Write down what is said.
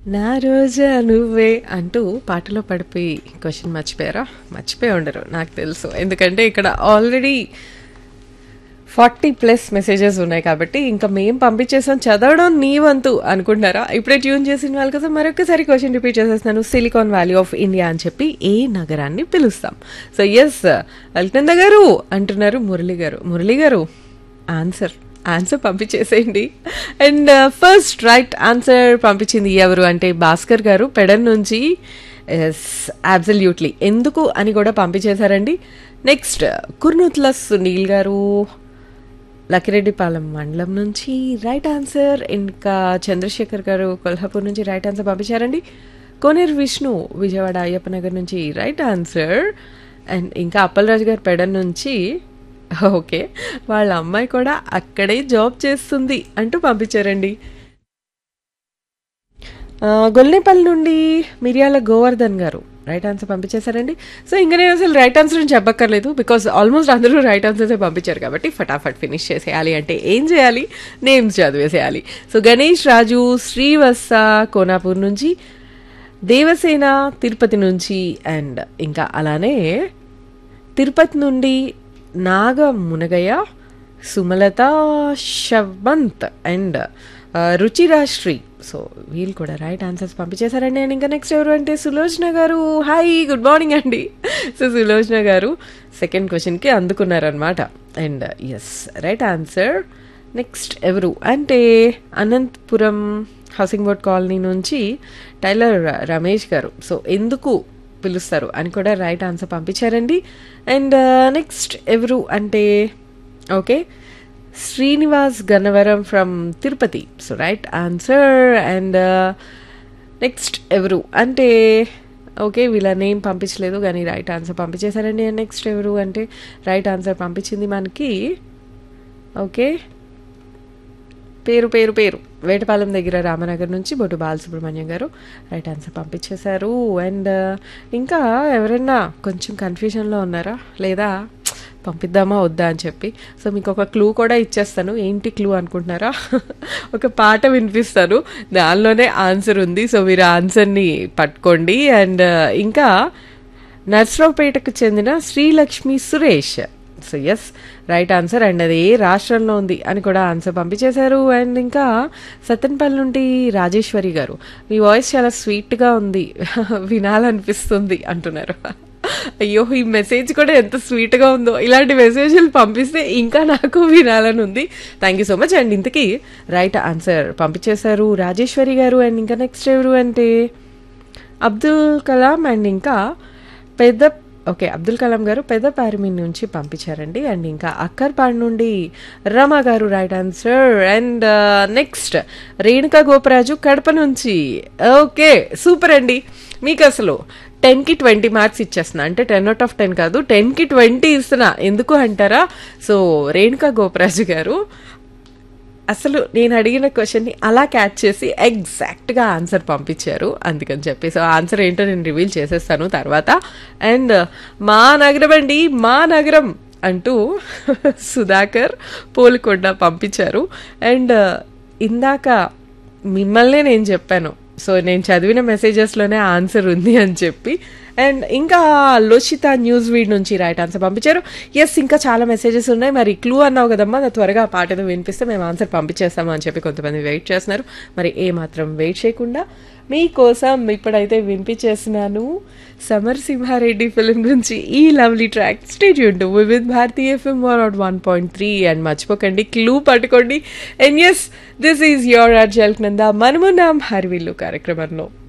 నా రోజా నువ్వే అంటూ పాటలో పడిపోయి క్వశ్చన్ మర్చిపోయారా మర్చిపోయి ఉండరు నాకు తెలుసు ఎందుకంటే ఇక్కడ ఆల్రెడీ ఫార్టీ ప్లస్ మెసేజెస్ ఉన్నాయి కాబట్టి ఇంకా మేం పంపించేసాం చదవడం నీ వంతు అనుకుంటారా ఇప్పుడే ట్యూన్ చేసిన వాళ్ళ కోసం మరొకసారి క్వశ్చన్ రిపీట్ చేసేస్తున్నాను సిలికాన్ వ్యాలీ ఆఫ్ ఇండియా అని చెప్పి ఏ నగరాన్ని పిలుస్తాం సో ఎస్ అల్టంద గారు అంటున్నారు మురళి గారు మురళి గారు ఆన్సర్ ఆన్సర్ పంపించేసేయండి అండ్ ఫస్ట్ రైట్ ఆన్సర్ పంపించింది ఎవరు అంటే భాస్కర్ గారు పెడన్ నుంచి ఎస్ అబ్సల్యూట్లీ ఎందుకు అని కూడా పంపించేశారండి నెక్స్ట్ కుర్నుత్ల సునీల్ గారు లకిరెడ్డిపాలెం మండలం నుంచి రైట్ ఆన్సర్ ఇంకా చంద్రశేఖర్ గారు కొల్హాపూర్ నుంచి రైట్ ఆన్సర్ పంపించారండి కోనేరు విష్ణు విజయవాడ అయ్యప్ప నగర్ నుంచి రైట్ ఆన్సర్ అండ్ ఇంకా అప్పలరాజు గారు పెడన్ నుంచి ఓకే వాళ్ళ అమ్మాయి కూడా అక్కడే జాబ్ చేస్తుంది అంటూ పంపించారండి ఆ, గొల్నేపల్లి నుండి మిరియాల గోవర్ధన్ గారు రైట్ ఆన్సర్ పంపించేశారండి సో ఇంకా నేను అసలు రైట్ ఆన్సర్ అని చెప్పక్కర్లేదు బికాస్ ఆల్మోస్ట్ అందరూ రైట్ ఆన్సర్సే పంపించారు కాబట్టి ఫటాఫట్ ఫినిష్ చేసేయాలి అంటే ఏం చేయాలి నేమ్స్ చదివేసేయాలి సో గణేష్ రాజు శ్రీవత్స కోనాపూర్ నుంచి దేవసేన తిరుపతి నుంచి అండ్ ఇంకా అలానే తిరుపతి నుండి నాగ మునగయ్య సుమలత శవంత్ అండ్ రుచిరాశ్రీ సో వీళ్ళు కూడా రైట్ ఆన్సర్స్ పంపించేశారండి అండ్ ఇంకా నెక్స్ట్ ఎవరు అంటే Sulochana garu hi good morning అండి సో సులోచన గారు సెకండ్ క్వశ్చన్కి అందుకున్నారనమాట and yes right answer next ఎవరు అంటే అనంతపురం హౌసింగ్ బోర్డ్ కాలనీ నుంచి టైలర్ రమేష్ గారు సో ఎందుకు పిలుస్తారు అని కూడా రైట్ ఆన్సర్ పంపించారండి అండ్ నెక్స్ట్ ఎవరు అంటే okay Srinivas Gannavaram from Tirupati so right answer and next ఎవరు అంటే ఓకే వీళ్ళ నేమ్ పంపించలేదు కానీ రైట్ ఆన్సర్ పంపించేశారండి అండ్ నెక్స్ట్ ఎవరు అంటే రైట్ ఆన్సర్ పంపించింది మనకి ఓకే పేరు పేరు పేరు వేటపాలెం దగ్గర రామనగర్ నుంచి బొట్టు బాలసుబ్రహ్మణ్యం గారు రైట్ ఆన్సర్ పంపించేశారు అండ్ ఇంకా ఎవరైనా కొంచెం కన్ఫ్యూజన్లో ఉన్నారా లేదా పంపిద్దామా వద్దా అని చెప్పి సో మీకు ఒక క్లూ కూడా ఇచ్చేస్తాను ఏంటి క్లూ అనుకుంటున్నారా ఒక పాట వినిపిస్తాను దానిలోనే ఆన్సర్ ఉంది సో మీరు ఆన్సర్ని పట్టుకోండి అండ్ ఇంకా నర్సరావుపేటకు చెందిన Srilakshmi Suresh so yes right answer and అది ఏ రాష్ట్రంలో ఉంది అని కూడా ఆన్సర్ పంపించేశారు అండ్ ఇంకా సత్తెనపల్లి నుండి రాజేశ్వరి గారు మీ వాయిస్ చాలా స్వీట్గా ఉంది వినాలనిపిస్తుంది అంటున్నారు అయ్యో ఈ మెసేజ్ కూడా ఎంత స్వీట్గా ఉందో ఇలాంటి మెసేజ్లు పంపిస్తే ఇంకా నాకు వినాలని ఉంది thank you so much and ఇంతకీ రైట్ ఆన్సర్ పంపించేశారు రాజేశ్వరి గారు అండ్ ఇంకా నెక్స్ట్ ఎవరు అంటే అబ్దుల్ కలాం అండ్ ఇంకా పెద్ద ఓకే అబ్దుల్ కలాం గారు పెద్ద పారిమి నుంచి పంపించారండి అండ్ ఇంకా అక్కర్పాడ్ నుండి Rama garu right answer and next Renuka Goparaju Kadapa నుంచి ఓకే సూపర్ అండి మీకు అసలు టెన్కి ట్వంటీ మార్క్స్ ఇచ్చేస్తున్నా అంటే టెన్ అవుట్ ఆఫ్ టెన్ కాదు టెన్కి ట్వంటీ ఇస్తున్నా ఎందుకు అంటారా సో రేణుకా గోపరాజు గారు అసలు నేను అడిగిన క్వశ్చన్ని అలా క్యాచ్ చేసి ఎగ్జాక్ట్గా ఆన్సర్ పంపించారు అందుకని చెప్పి సో ఆన్సర్ ఏంటో నేను రివీల్ చేసేస్తాను తర్వాత అండ్ మా నగరం అండి మా నగరం అంటూ సుధాకర్ పోలుకొండ పంపించారు అండ్ ఇందాక మిమ్మల్నే నేను చెప్పాను సో నేను చదివిన మెసేజెస్లోనే ఆన్సర్ ఉంది అని చెప్పి అండ్ ఇంకా లోషిత న్యూస్ వీడ్ నుంచి రైట్ ఆన్సర్ పంపించారు ఎస్ ఇంకా చాలా మెసేజెస్ ఉన్నాయి మరి క్లూ అన్నావు కదమ్మా నా త్వరగా ఆ పాట ఏదో వినిపిస్తే మేము ఆన్సర్ పంపించేస్తాము అని చెప్పి కొంతమంది వెయిట్ చేస్తున్నారు మరి ఏ మాత్రం వెయిట్ చేయకుండా మీకోసం ఇప్పుడైతే వినిపించేస్తున్నాను సమర్ సింహారెడ్డి ఫిలిం నుంచి ఈ లవ్లీ ట్రాక్ స్టేట్ యూన్ with Bharatiya FM one out one point three and మర్చిపోకండి క్లూ పట్టుకోండి and yes this is your RJ Nanda మనమున్నాం హరివిల్లు కార్యక్రమంలో